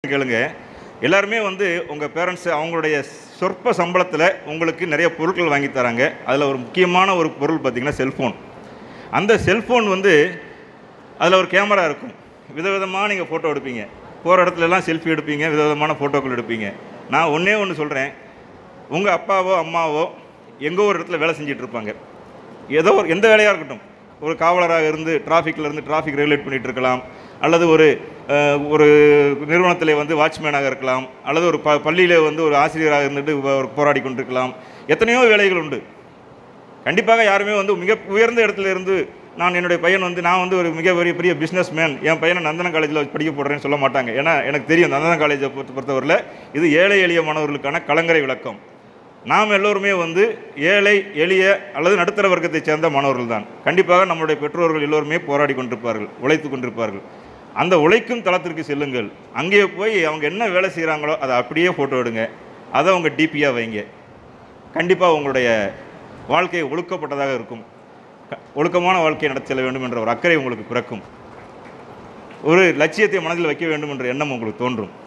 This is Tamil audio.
கேளுங்க எல்லாருமே வந்து உங்கள் பேரண்ட்ஸ் அவங்களுடைய சொற்ப சம்பளத்தில் உங்களுக்கு நிறைய பொருட்கள் வாங்கி தராங்க அதில் ஒரு முக்கியமான ஒரு பொருள் பார்த்தீங்கன்னா செல்ஃபோன் அந்த செல்ஃபோன் வந்து அதில் ஒரு கேமரா இருக்கும் விதவிதமாக நீங்கள் ஃபோட்டோ எடுப்பீங்க போகிற இடத்துலலாம் செல்ஃபி எடுப்பீங்க விதவிதமான ஃபோட்டோக்கள் எடுப்பீங்க நான் ஒன்றே ஒன்று சொல்கிறேன் உங்கள் அப்பாவோ அம்மாவோ எங்கோ ஒரு இடத்துல வேலை செஞ்சுட்டு இருப்பாங்க ஏதோ ஒரு எந்த வேலையாக இருக்கட்டும் ஒரு காவலராக இருந்து டிராஃபிக்கில் இருந்து டிராஃபிக் ரெகுலேட் பண்ணிட்டு இருக்கலாம் அல்லது ஒரு அஹ், ஒரு நிறுவனத்தில் வந்து வாட்ச்மேனாக இருக்கலாம் அல்லது ஒரு ப பள்ளியில் வந்து ஒரு ஆசிரியராக இருந்துட்டு வ- போராடி கொண்டிருக்கலாம் எத்தனையோ வேலைகள் உண்டு கண்டிப்பாக யாருமே வந்து மிக உயர்ந்த இடத்துல இருந்து நான் என்னுடைய பையன் வந்து நான் வந்து ஒரு மிக பெரிய பெரிய பிஸ்னஸ் மேன் என் பையனை நந்தனம் காலேஜில் படிக்க போடுறேன்னு சொல்ல மாட்டாங்க ஏன்னா எனக்கு தெரியும் நந்தனம் காலேஜை பொறுத்த பொறுத்தவரையில் இது ஏழை எளிய மாணவர்களுக்கான கலங்கரை விளக்கம் நாம் எல்லோருமே வந்து ஏழை எளிய அல்லது நடுத்தர வர்க்கத்தைச் சேர்ந்த மாணவர்கள் தான் கண்டிப்பாக நம்மளுடைய பெற்றோர்கள் எல்லோருமே போராடி கொண்டிருப்பார்கள் உழைத்து கொண்டிருப்பார்கள் அந்த உழைக்கும் தளத்திற்கு செல்லுங்கள் அங்கே போய் அவங்க என்ன வேலை செய்கிறாங்களோ அதை அப்படியே ஃபோட்டோ எடுங்க அதை அவங்க டிபியாக வைங்க கண்டிப்பாக உங்களுடைய வாழ்க்கை ஒழுக்கப்பட்டதாக இருக்கும் க- ஒழுக்கமான வாழ்க்கையை நடத்தி செல்ல வேண்டும் என்ற ஒரு அக்கறை உங்களுக்கு பிறக்கும் ஒரு லட்சியத்தை மனதில் வைக்க வேண்டும் என்ற எண்ணம் உங்களுக்கு தோன்றும்